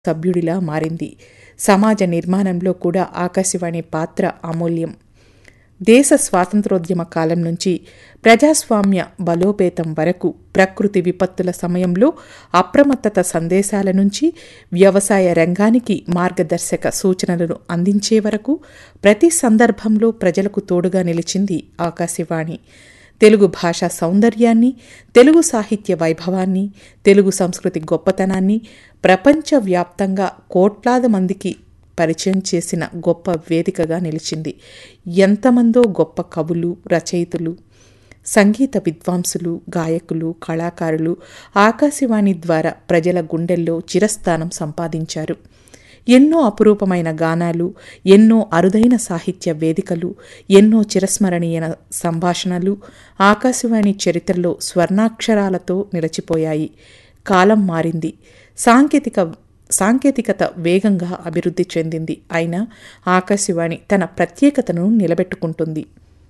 సభ్యుడిలా మారింది సమాజ నిర్మాణంలో కూడా ఆకాశవాణి పాత్ర అమూల్యం దేశ స్వాతంత్రోద్యమ కాలం నుంచి ప్రజాస్వామ్య బలోపేతం వరకు ప్రకృతి విపత్తుల సమయంలో అప్రమత్తత సందేశాల నుంచి వ్యవసాయ రంగానికి మార్గదర్శక సూచనలను అందించే వరకు ప్రతి సందర్భంలో ప్రజలకు తోడుగా నిలిచింది ఆకాశవాణి తెలుగు భాషా సౌందర్యాన్ని తెలుగు సాహిత్య వైభవాన్ని తెలుగు సంస్కృతి గొప్పతనాన్ని ప్రపంచవ్యాప్తంగా కోట్లాది మందికి పరిచయం చేసిన గొప్ప వేదికగా నిలిచింది ఎంతమందో గొప్ప కవులు రచయితలు సంగీత విద్వాంసులు గాయకులు కళాకారులు ఆకాశవాణి ద్వారా ప్రజల గుండెల్లో చిరస్థానం సంపాదించారు ఎన్నో అపురూపమైన గానాలు ఎన్నో అరుదైన సాహిత్య వేదికలు ఎన్నో చిరస్మరణీయ సంభాషణలు ఆకాశవాణి చరిత్రలో స్వర్ణాక్షరాలతో నిలిచిపోయాయి కాలం మారింది సాంకేతిక సాంకేతికత వేగంగా అభివృద్ధి చెందింది అయినా ఆకాశవాణి తన ప్రత్యేకతను నిలబెట్టుకుంటుంది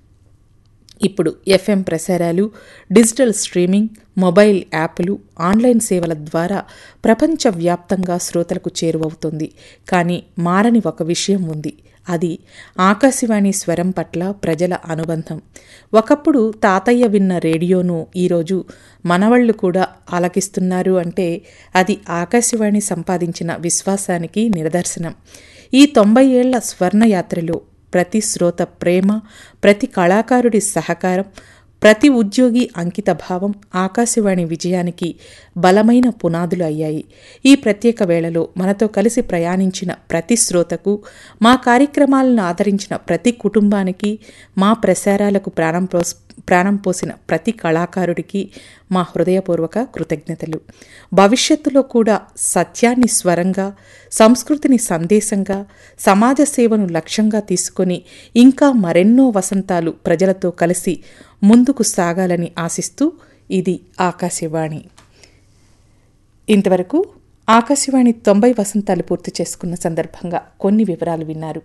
ఇప్పుడు ఎఫ్ఎం ప్రసారాలు డిజిటల్ స్ట్రీమింగ్ మొబైల్ యాప్లు ఆన్లైన్ సేవల ద్వారా ప్రపంచవ్యాప్తంగా శ్రోతలకు చేరువవుతుంది కానీ మారని ఒక విషయం ఉంది అది ఆకాశవాణి స్వరం పట్ల ప్రజల అనుబంధం ఒకప్పుడు తాతయ్య విన్న రేడియోను ఈరోజు మనవళ్ళు కూడా ఆలకిస్తున్నారు అంటే అది ఆకాశవాణి సంపాదించిన విశ్వాసానికి నిదర్శనం ఈ తొంభై ఏళ్ల స్వర్ణయాత్రలో ప్రతి శ్రోత ప్రేమ ప్రతి కళాకారుడి సహకారం ప్రతి ఉద్యోగి అంకితభావం ఆకాశవాణి విజయానికి బలమైన పునాదులు అయ్యాయి ఈ ప్రత్యేక వేళలో మనతో కలిసి ప్రయాణించిన ప్రతి శ్రోతకు మా కార్యక్రమాలను ఆదరించిన ప్రతి కుటుంబానికి మా ప్రసారాలకు ప్రాణం పోస్ ప్రాణం పోసిన ప్రతి కళాకారుడికి మా హృదయపూర్వక కృతజ్ఞతలు భవిష్యత్తులో కూడా సత్యాన్ని స్వరంగా సంస్కృతిని సందేశంగా సమాజ సేవను లక్ష్యంగా తీసుకొని ఇంకా మరెన్నో వసంతాలు ప్రజలతో కలిసి ముందుకు సాగాలని ఆశిస్తూ ఇది ఆకాశవాణి ఇంతవరకు ఆకాశవాణి తొంభై వసంతాలు పూర్తి చేసుకున్న సందర్భంగా కొన్ని వివరాలు విన్నారు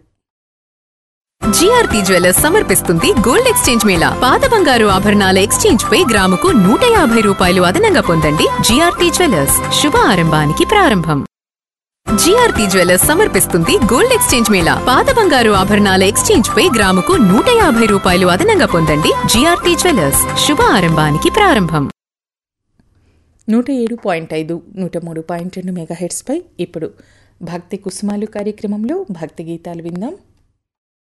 జిఆర్పి జ్యువెలర్స్ సమర్పిస్తుంది గోల్డ్ ఎక్స్చేంజ్ మేళా పాత బంగారు ఆభరణాల ఎక్స్చేంజ్ పై గ్రాముకు నూట యాభై రూపాయలు అదనంగా పొందండి జిఆర్పి జ్యువెలర్స్ శుభ ఆరంభానికి ప్రారంభం జిఆర్పి జ్యువెలర్స్ సమర్పిస్తుంది గోల్డ్ ఎక్స్చేంజ్ మేళా పాత బంగారు ఆభరణాల ఎక్స్చేంజ్ పై గ్రాముకు నూట యాభై రూపాయలు అదనంగా పొందండి జిఆర్పి జ్యువెలర్స్ శుభ ఆరంభానికి ప్రారంభం నూట ఏడు పాయింట్ ఐదు నూట మూడు పాయింట్ రెండు మెగాహెడ్స్పై ఇప్పుడు భక్తి కుసుమాలు కార్యక్రమంలో భక్తి గీతాలు విందాం